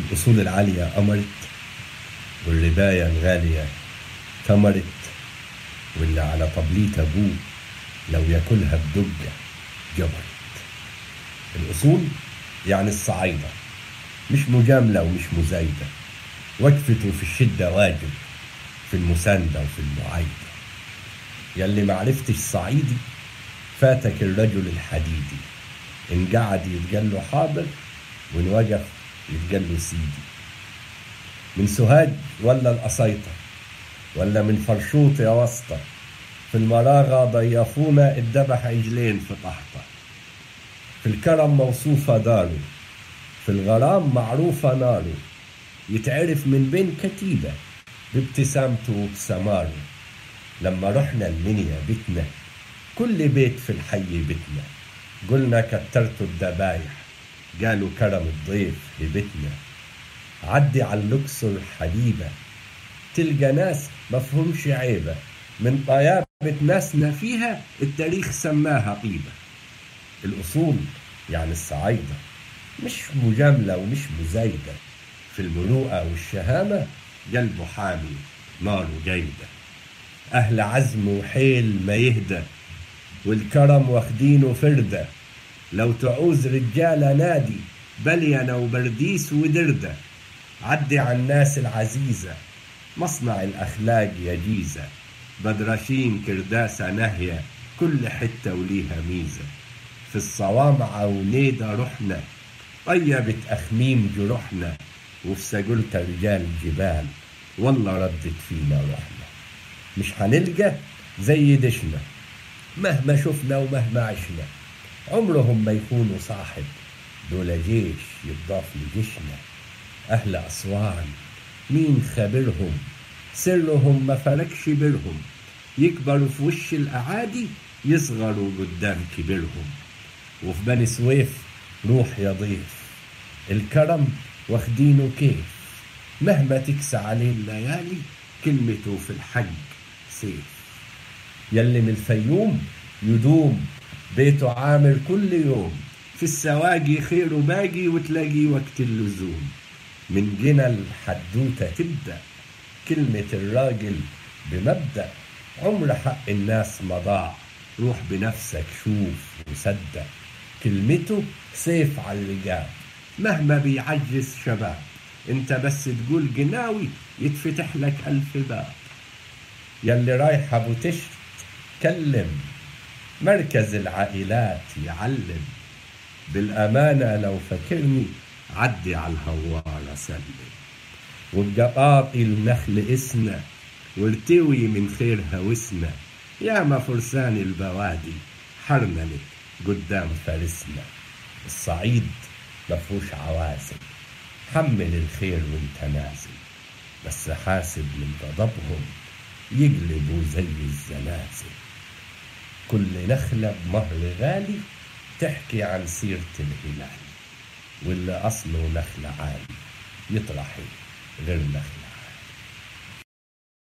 الأصول العالية أمرت والرباية الغالية ثمرت واللي على طبليت أبوه لو ياكلها بدجة جبرت الأصول يعني الصعايدة مش مجاملة ومش مزايدة وقفته في الشدة واجب في المساندة وفي المعايدة يلي معرفتش صعيدي فاتك الرجل الحديدي إن قعد يتقال له حاضر وإن وقف يتقال له سيدي من سوهاج ولا القصيطة ولا من فرشوط يا واسطة في المراغة ضيفونا اتذبح عجلين في طحطة في الكرم موصوفة داره في الغرام معروفة ناره يتعرف من بين كتيبة بابتسامته وبسماره لما رحنا المنيا بيتنا كل بيت في الحي بيتنا قلنا كترتوا الذبايح قالوا كرم الضيف لبيتنا عدي على اللوكسور حبيبة تلقى ناس مفهومش عيبة من طيابة ناسنا فيها التاريخ سماها طيبة الأصول يعني الصعايدة مش مجاملة ومش مزايدة في المروءة والشهامة قلبه حامي ناره جيدة أهل عزم وحيل ما يهدى والكرم واخدينه فردة لو تعوز رجالة نادي بلينة وبرديس ودردة عدي على الناس العزيزة مصنع الأخلاق يا جيزة بدرشين كرداسة نهية كل حتة وليها ميزة في الصوامعة ونيدة رحنا طيبت أخميم جروحنا وفي سجلت رجال الجبال والله ردت فينا روحنا مش هنلقى زي دشنا مهما شفنا ومهما عشنا عمرهم ما يكونوا صاحب دول جيش يضاف لجيشنا أهل أسوان مين خبرهم سرهم ما فرقش بيرهم يكبروا في وش الأعادي يصغروا قدام كبيرهم وفي بني سويف روح يا ضيف الكرم واخدينه كيف مهما تكسى عليه الليالي كلمته في الحج سيف يلي من الفيوم يدوم بيته عامر كل يوم في السواقي خيره باقي وتلاقي وقت اللزوم من جنى الحدوتة تبدأ كلمة الراجل بمبدأ عمر حق الناس ما ضاع روح بنفسك شوف وصدق كلمته سيف على الرجال مهما بيعجز شباب انت بس تقول جناوي يتفتح لك ألف باب يلي رايح أبو تشت كلم مركز العائلات يعلم بالأمانة لو فاكرني عدي على الهوارة سلم والجقاقي النخل اسنا وارتوي من خير هوسنا ياما فرسان البوادي حرملت قدام فارسنا الصعيد مفهوش عوازل حمل الخير وانت نازل بس حاسب من غضبهم يقلبوا زي الزلازل كل نخلة بمهر غالي تحكي عن سيرة الهلال واللي أصله نخلة عالي يطرح غير نخلة